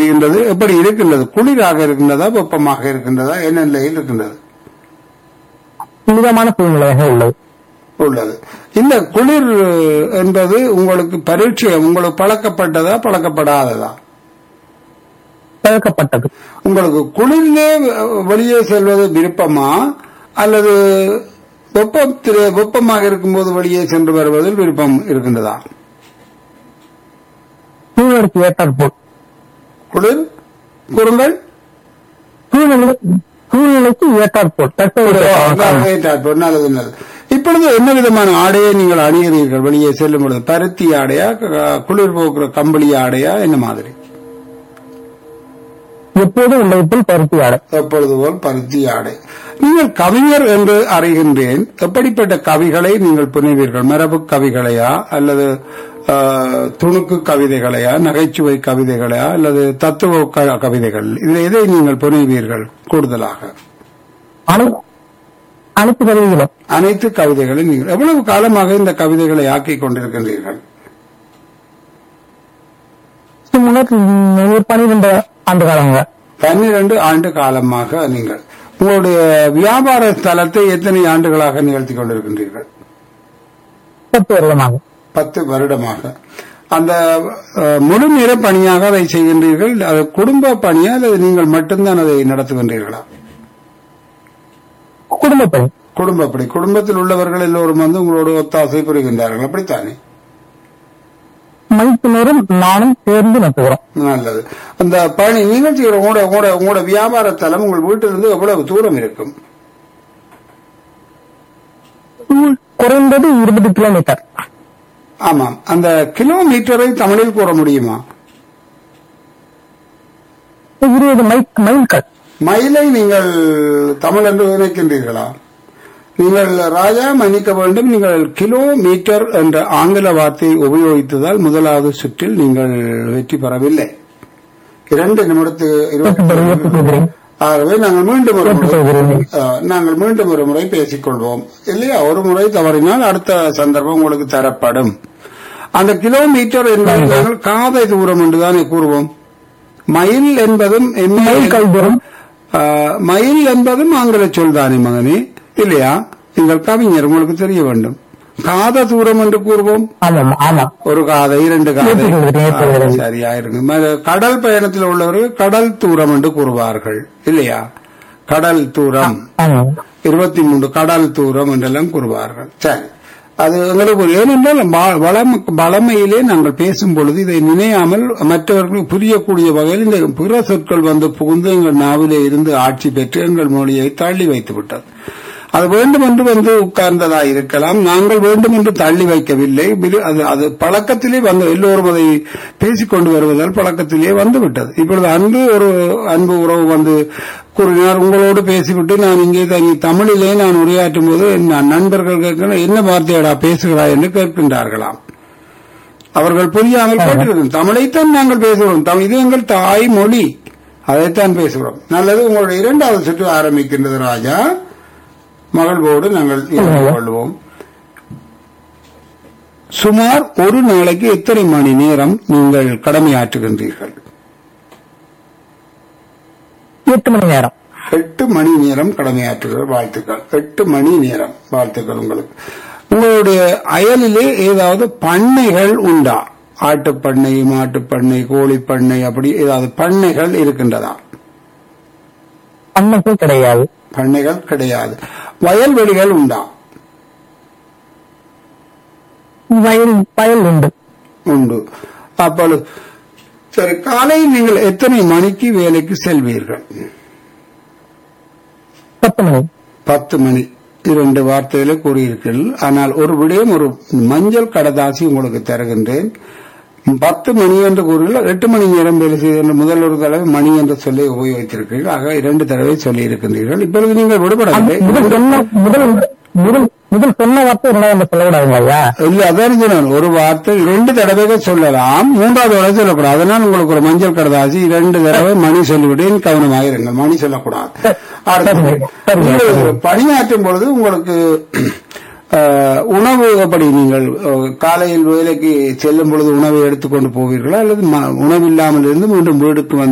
தெரிகின்றது எப்படி இருக்கின்றது குளிராக இருக்கின்றதா வெப்பமாக இருக்கின்றதா என்ன நிலையில் இருக்கின்றது மிதமான சூழ்நிலையாக உள்ளது உள்ளது இந்த குளிர் என்பது உங்களுக்கு பரீட்சை உங்களுக்கு பழக்கப்பட்டதா பழக்கப்படாததா தவிர்க்கப்பட்டது உங்களுக்கு குளிரிலே வெளியே செல்வது விருப்பமா அல்லது வெப்பத்திலே வெப்பமாக இருக்கும்போது வெளியே சென்று வருவதில் விருப்பம் இருக்கின்றதா சூழ்நிலைக்கு ஏற்றாற் போல் குளிர் கூறுங்கள் சூழ்நிலை சூழ்நிலைக்கு ஏற்றாற் போல் தற்போதைய காலம். ஏற்றாற்போல் நல்லது நல்லது இப்பொழுது என்ன விதமான ஆடையை நீங்கள் அணிகிறீர்கள் வெளியே செல்லும் பொழுது பருத்தி ஆடையா க- குளிர் போக்குற கம்பளி ஆடையா என்ன மாதிரி எப்போதும் உள்ளது போல் பருத்தி ஆடை எப்பொழுது போல் பருத்தி ஆடை நீங்கள் கவிஞர் என்று அறிகின்றேன் எப்படிப்பட்ட கவிகளை நீங்கள் புனைவீர்கள் மரபு கவிகளையா அல்லது ஆ, துணுக்கு கவிதைகளையா நகைச்சுவை கவிதைகளையா அல்லது தத்துவ க- கவிதைகள் இதில் எதை நீங்கள் புனைவீர்கள் கூடுதலாக அனை- அனைத்து கருவிகளும் அனைத்து கவிதைகளையும் நீங்கள் எவ்வளவு காலமாக இந்த கவிதைகளை ஆக்கிக் கொண்டிருக்கின்றீர்கள் முன்னர் ஒரு பனிரெண்டு ஆண்டு காலங்க பன்னிரண்டு ஆண்டு காலமாக நீங்கள் உங்களுடைய வியாபார ஸ்தலத்தை எத்தனை ஆண்டுகளாக நிகழ்த்தி கொண்டிருக்கின்றீர்கள் பத்து வருடமாக பத்து வருடமாக அந்த அஹ், முழு நேர பணியாக அதை செய்கின்றீர்கள் அது குடும்ப பணியா அல்லது நீங்கள் மட்டும்தான் அதை நடத்துகின்றீர்களா குடும்ப பணி குடும்பப்படி குடும்பத்தில் உள்ளவர்கள் எல்லோரும் வந்து உங்களோட ஒத்தாசை புரிகின்றார்கள் அப்படித்தானே மைத்தினரும் நானும் சேர்ந்து நடத்துகிறோம் நல்லது அந்த பணி நீங்கள் செய்கிற உங்களோட உங்களோட உங்களோட வியாபார தலம் உங்கள் வீட்டிலிருந்து எவ்வளவு தூரம் இருக்கும் குறைந்தது இருபது கிலோமீட்டர் ஆமாம் அந்த கிலோமீட்டரை தமிழில் கூற முடியுமா இருபது மைல் மைல்கள் மைலை நீங்கள் தமிழ் என்று நினைக்கின்றீர்களா நீங்கள் ராஜா மன்னிக்க வேண்டும் நீங்கள் கிலோமீட்டர் என்ற ஆங்கில வார்த்தையை உபயோகித்ததால் முதலாவது சுற்றில் நீங்கள் வெற்றி பெறவில்லை இரண்டு நிமிடத்து இருபத்தி ஆகவே நாங்கள் மீண்டும் ஒரு முறை ஆ, நாங்கள் மீண்டும் ஒரு முறை பேசிக்கொள்வோம் இல்லையா ஒரு முறை தவறினால் அடுத்த சந்தர்ப்பம் உங்களுக்கு தரப்படும் அந்த கிலோமீட்டர் என்பது நாங்கள் காதை தூரம் என்றுதானே கூறுவோம் மைல் என்பதும் எம்ஏ மைல்கள் தூரம் ஆ, மைல் என்பதும் ஆங்கில சொல் தானே மகனே இல்லையா நீங்கள் கவிஞர் உங்களுக்கு தெரிய வேண்டும் காத தூரம் என்று கூறுவோம் ஆமாம் ஆமா ஒரு காதை இரண்டு காதை ஏற்றுக்கொள்கிறேன், ஏற்றுக்கொள்கிறேன். ஆ, சரியா இருங்க ம- கடல் பயணத்தில் உள்ளவர்கள் கடல் தூரம் என்று கூறுவார்கள் இல்லையா கடல் தூரம் ஆமாம் இருபத்தி மூன்று கடல் தூரம் என்றெல்லாம் கூறுவார்கள் சரி அது எங்களுக்கு ஒரு- ஏனென்றால் ப- வளம் வளமையிலே நாங்கள் பேசும் பொழுது இதை நினையாமல் மற்றவர்களுக்கு புரியக்கூடிய வகையில் இந்த பிற சொற்கள் வந்து புகுந்து எங்கள் நாவிலே இருந்து ஆட்சி பெற்று எங்கள் மொழியை தள்ளி வைத்து விட்டது அது வேண்டும் என்று வந்து உட்கார்ந்ததா இருக்கலாம் நாங்கள் வேண்டும் என்று தள்ளி வைக்கவில்லை இது- அது அது பழக்கத்திலே வந்து எல்லோரும் அதை பேசிக்கொண்டு வருவதால் பழக்கத்திலே வந்து விட்டது இப்பொழுது அன்பு ஒரு அன்பு உறவு வந்து கூறினார் உங்களோடு பேசிவிட்டு நான் இங்கே தங்கி தமிழிலே நான் உரையாற்றும் போது என் நண்பர்கள் கேட்கிற என்ன வார்த்தையடா பேசுகிறாய் என்று கேட்கின்றார்களாம் அவர்கள் புரியாமல் கேட்டிருக்கும் தமிழைத்தான் நாங்கள் பேசுகிறோம் தமிழ் இது எங்கள் தாய் மொழி அதைத்தான் பேசுகிறோம் நல்லது உங்களுடைய இரண்டாவது சுற்று ஆரம்பிக்கின்றது ராஜா மகிழ்வோடு நாங்கள் இணைந்து கொள்வோம் சுமார் ஒரு நாளைக்கு எத்தனை மணி நேரம் நீங்கள் கடமையாற்றுகின்றீர்கள் எட்டு மணி நேரம் எட்டு மணி நேரம் கடமையாற்றுகிற வாழ்த்துக்கள் எட்டு மணி நேரம் வாழ்த்துக்கள் உங்களுக்கு உங்களுடைய அயலிலே ஏதாவது பண்ணைகள் உண்டா ஆட்டுப் பண்ணை மாட்டுப் பண்ணை கோழிப் பண்ணை அப்படி ஏதாவது பண்ணைகள் இருக்கின்றதா பண்ணைகள் கிடையாது பண்ணைகள் கிடையாது வயல்வெளிகள் உண்டா வயல் வயல் உண்டு உண்டு அப்பொழுது சரி காலையில் நீங்கள் எத்தனை மணிக்கு வேலைக்கு செல்வீர்கள் பத்து மணி பத்து மணி இரண்டு வார்த்தையில கூறியிருக்கிறீர்கள் ஆனால் ஒரு விடயம் ஒரு மஞ்சள் கடதாசி உங்களுக்கு தருகின்றேன் பத்து மணி என்று கூறுகிறீர்கள் எட்டு மணி நேரம் வேலை செய்த முதல் ஒரு தடவை மணி என்ற சொல்லை உபயோகித்திருக்கிறீர்கள் ஆக இரண்டு தடவை சொல்லி இருக்கின்றீர்கள் இப்பொழுது நீங்கள் விடுபடவில்லை முதல் சொன்ன முதல் முதல் முதல் சொன்ன வார்த்தை இரண்டாவது சொல்லக்கூடாதுங்க ஐயா இல்ல அதான் சொன்னேன் ஒரு வார்த்தை இரண்டு தடவைகள் சொல்லலாம் மூன்றாவது தடவை சொல்லக்கூடாது அதனால் உங்களுக்கு ஒரு மஞ்சள் கடதாசி இரண்டு தடவை மணி சொல்லிவிட்டு கவனமாக இருங்கள் மணி சொல்லக்கூடாது அடுத்தது, சரிங்க, நீங்கள் பணியாற்றும் பொழுது உங்களுக்கு அஹ், உணவு எப்படி நீங்கள் அஹ், காலையில் வேலைக்கு செல்லும் பொழுது உணவை எடுத்துக்கொண்டு போவீர்களா அல்லது ம- உணவு இல்லாமல் இருந்து மீண்டும் வீடுக்கு வந்து